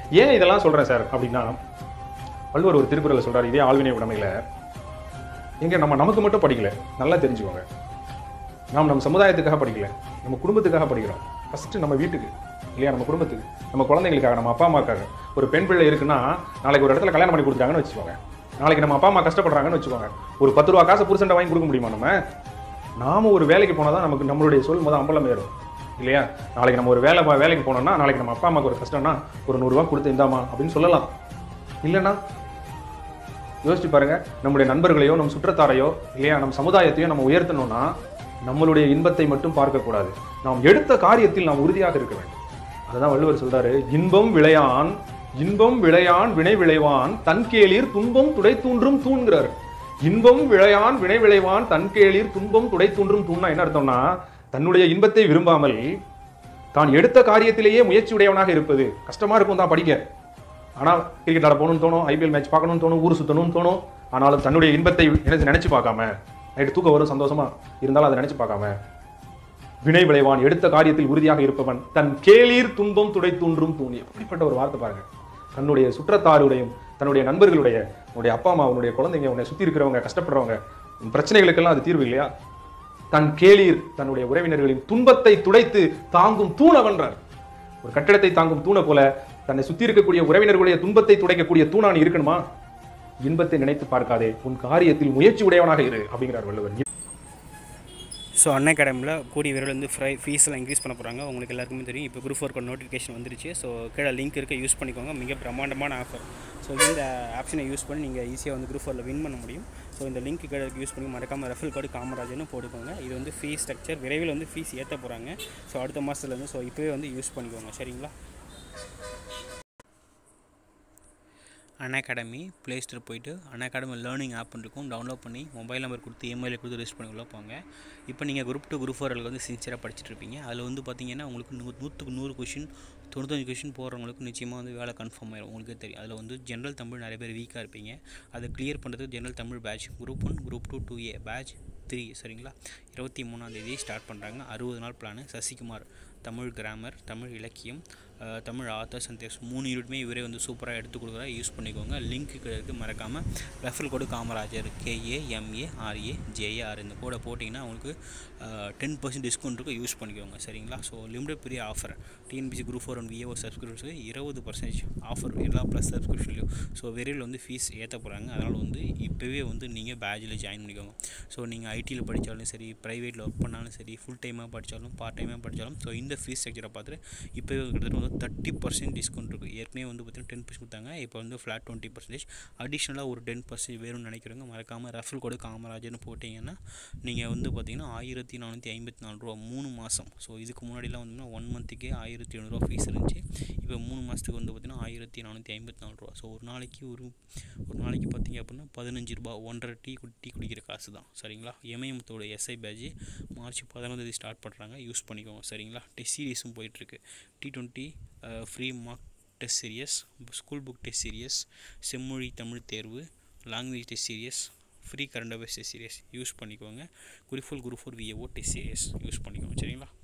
ஏன் இதெல்லாம் சொல்றேன் சார் அப்படின்னா வள்ளுவர் ஒரு திருக்குறளை சொல்றாரு இதே ஆழ்வினை உடைமையில எங்க நம்ம நமக்கு மட்டும் படிக்கல நல்லா தெரிஞ்சுக்கோங்க நாம் நம்ம சமுதாயத்துக்காக படிக்கல நம்ம குடும்பத்துக்காக படிக்கிறோம் ஃபர்ஸ்ட் நம்ம வீட்டுக்கு இல்லையா நம்ம குடும்பத்துக்கு நம்ம குழந்தைங்களுக்காக நம்ம அப்பா அம்மாக்காக ஒரு பெண் பிள்ளை இருக்குன்னா நாளைக்கு ஒரு இடத்துல கல்யாணம் பண்ணி கொடுத்தாங்கன்னு வச்சுக்கோங்க நாளைக்கு நம்ம அப்பா அம்மா கஷ்டப்படுறாங்கன்னு வச்சுக்கோங்க ஒரு பத்து ரூபா காசு புருஷன்ட்ட வாங்கி கொடுக்க முடியுமா நம்ம நாம ஒரு வேலைக்கு போனால் தான் நமக்கு நம்மளுடைய சொல் முதல் அம்பலம் ஏறும் இல்லையா நாளைக்கு நம்ம ஒரு வேலை வேலைக்கு போனோம்னா நாளைக்கு நம்ம அப்பா அம்மாவுக்கு ஒரு கஷ்டம்னா ஒரு நூறுரூவா கொடுத்து இந்தாமா அப்படின்னு சொல்லலாம் இல்லைன்னா யோசிச்சு பாருங்க நம்முடைய நண்பர்களையோ நம்ம சுற்றத்தாரையோ இல்லையா நம்ம சமுதாயத்தையோ நம்ம உயர்த்தணும்னா நம்மளுடைய இன்பத்தை மட்டும் பார்க்கக்கூடாது நாம் எடுத்த காரியத்தில் நாம் உறுதியாக இருக்க வேண்டும் அதுதான் வள்ளுவர் சொல்றாரு இன்பம் விளையான் இன்பம் விளையான் வினை விளைவான் தன் கேளீர் துன்பம் துடை தூன்றும் தூண்கிறார் இன்பம் விளையான் வினை விளைவான் தன் கேளீர் துன்பம் துடை தூன்றும் தூண்னா என்ன அர்த்தம்னா தன்னுடைய இன்பத்தை விரும்பாமல் தான் எடுத்த காரியத்திலேயே முயற்சி உடையவனாக இருப்பது கஷ்டமா இருக்கும் தான் படிக்க ஆனால் கிரிக்கெட் ஆட போகணும்னு தோணும் ஐபிஎல் மேட்ச் பார்க்கணும்னு தோணும் ஊர் சுத்தணும்னு தோணும் ஆனாலும் தன்னுடைய இன்பத்தை நினைச்சு நினைச்சு பார்க்காம நைட்டு தூக்கம் வரும் சந்தோஷமா இருந்தாலும் அதை நினைச்சு பார்க்காம வினை விளைவான் எடுத்த காரியத்தில் உறுதியாக இருப்பவன் தன் கேளீர் துன்பம் துடை தூன்றும் தூணி அப்படிப்பட்ட ஒரு வார்த்தை பாருங்க தன்னுடைய சுற்றத்தாருடையும் தன்னுடைய நண்பர்களுடைய உன்னுடைய அப்பா அம்மா உன்னுடைய குழந்தைங்க உன்னை சுத்தி இருக்கிறவங்க கஷ்டப்படுறவங்க உன் பிரச்சனைகளுக்கெல்லாம் அது தீர்வு இல்லையா தன் கேளீர் தன்னுடைய உறவினர்களின் துன்பத்தை துடைத்து தாங்கும் தூணவன்றார் ஒரு கட்டிடத்தை தாங்கும் தூணை போல தன்னை சுத்தி இருக்கக்கூடிய உறவினர்களுடைய துன்பத்தை துடைக்கக்கூடிய தூணா நீ இருக்கணுமா இன்பத்தை நினைத்து பார்க்காதே உன் காரியத்தில் முயற்சி உடையவனாக இரு அப்படிங்கிறார் வள்ளுவர் ஸோ அண்ணா அகாடமியில் கூடிய விரைவில் வந்து ஃப்ரை ஃபீஸ்லாம் இன்க்ரீஸ் பண்ண போகிறாங்க உங்களுக்கு எல்லாருக்குமே தெரியும் இப்போ குரூப் ஒர்க் நோட்டிஃபிகேஷன் வந்துருச்சு ஸோ கீழே லிங்க் இருக்க யூஸ் பண்ணிக்கோங்க மிக பிரம்மாண்டமான ஆஃபர் ஸோ இந்த ஆப்ஷனை யூஸ் பண்ணி நீங்கள் ஈஸியாக வந்து குரூப் ஃபோரில் வின் பண்ண முடியும் ஸோ இந்த லிங்க் கீழே யூஸ் பண்ணி மறக்காமல் ரெஃபல் கோடு காமராஜர்னு போட்டுக்கோங்க இது வந்து ஃபீஸ் ஸ்ட்ரக்சர் விரைவில் வந்து ஃபீஸ் ஏற்ற போகிறாங்க ஸோ அடுத்த மாதத்துலேருந்து ஸோ இப்போவே வந்து யூஸ் பண்ணிக்கோங்க சரிங்களா அன் அகாடமி ப்ளே ஸ்டோர் போயிட்டு அன் அகாடமி லேர்னிங் ஆப் இருக்கும் டவுன்லோட் பண்ணி மொபைல் நம்பர் கொடுத்து இமெயில் கொடுத்து ரிஜிஸ்டர் பண்ணி உள்ள போங்க இப்போ நீங்கள் குரூப் டூ குரூப் ஃபோரில் வந்து சின்சியராக படிச்சுட்டு இருப்பீங்க அதில் வந்து பார்த்தீங்கன்னா உங்களுக்கு நூ நூற்றுக்கு நூறு கொஷின் தொண்ணூத்தஞ்சு கொஷின் போடுறவங்களுக்கு நிச்சயமாக வந்து வேலை கன்ஃபார்ம் ஆயிடும் உங்களுக்கு தெரியும் அதில் வந்து ஜென்ரல் தமிழ் நிறைய பேர் வீக்காக இருப்பீங்க அதை கிளியர் பண்ணுறதுக்கு general Tamil batch group one group two two A batch three சரிங்களா இருபத்தி மூணாந்தேதி ஸ்டார்ட் பண்ணுறாங்க அறுபது நாள் பிளானு சசிகுமார் தமிழ் கிராமர் தமிழ் இலக்கியம் அஹ், தமிழ் ஆத்தர்ஸ் அண்ட் தேர்ஸ் மூணு யூனிட்டுமே இவரே வந்து சூப்பராக எடுத்து கொடுக்குறா யூஸ் பண்ணிக்கோங்க லிங்க் இருக்குது மறக்காமல் referral code Kamarajar K A M A R A J A R இந்த கோடை போட்டிங்கன்னா உங்களுக்கு டென் பர்சன்ட் டிஸ்கவுண்ட் இருக்கும் யூஸ் பண்ணிக்கோங்க சரிங்களா ஸோ லிமிடெட் பெரிய offer TNPSC group four and VAO சப்ஸ்கிரிப்ஷனுக்கு இருபது பர்சன்டேஜ் ஆஃபர் எல்லா ப்ளஸ் சப்ஸ்கிரிப்ஷன்லையும் ஸோ விரைவில் வந்து ஃபீஸ் ஏற்ற போகிறாங்க அதனால் வந்து இப்போவே வந்து நீங்கள் பேட்சில் ஜாயின் பண்ணிக்கோங்க ஸோ நீங்கள் ஐடியில் படித்தாலும் சரி ப்ரைவேட்டில் ஒர்க் பண்ணாலும் சரி ஃபுல் டைமாக படித்தாலும் பார்ட் டைமாக படித்தாலும் ஸோ இந்த ஃபீஸ் ஸ்ட்ரக்சரை பார்த்துட்டு இப்போவே கிட்டத்தட்ட வந்து தேர்ட்டி பர்சன்ட் டிஸ்கவுண்ட் இருக்குது ஏற்கனவே வந்து பார்த்தீங்கன்னா டென் பர்சன்ட் கொடுத்தாங்க இப்போ வந்து ஃப்ளாட் டுவெண்ட்டி பர்சன்டேஜ் அடிஷ்னலாக ஒரு டென் பர்சன்ட் வேணும்னு நினைக்கிறவங்க மறக்காமல் ரெஃபரல் கோடு காமராஜர்னு போட்டிங்கன்னா நீங்கள் வந்து பார்த்தீங்கன்னா ஆயிரத்தி நானூற்றி ஐம்பத்தி நாலு ரூபா மூணு மாதம் ஸோ இதுக்கு முன்னாடிலாம் வந்து ஒன் மந்த்துக்கே ஆயிரத்தி எழுநூறுவா ஃபீஸ் இருந்துச்சு இப்போ மூணு மாதத்துக்கு வந்து பார்த்தீங்கன்னா ஆயிரத்தி நானூற்றி ஐம்பத்தி நாலு ரூபா ஸோ ஒரு நாளைக்கு ஒரு ஒரு நாளைக்கு பார்த்தீங்க அப்படின்னா பதினஞ்சு ரூபா ஒன்றரை டீ குடி டீ குடிக்கிற காசு தான் சரிங்களா எம்ஐஎம்த்தோட எஸ்ஐ பேட்ச் மார்ச் பதினொன்றாந்தேதி ஸ்டார்ட் பண்ணுறாங்க யூஸ் பண்ணிக்கோங்க சரிங்களா டெஸ்ட் சீரியஸும் போயிட்டுருக்கு T twenty free mark test series school book test series செம்மொழி தமிழ் தேர்வு language test series free current affairs test series use பண்ணிக்கோங்க குறிஃபுல் group four VAO test series use பண்ணிக்கோங்க சரிங்களா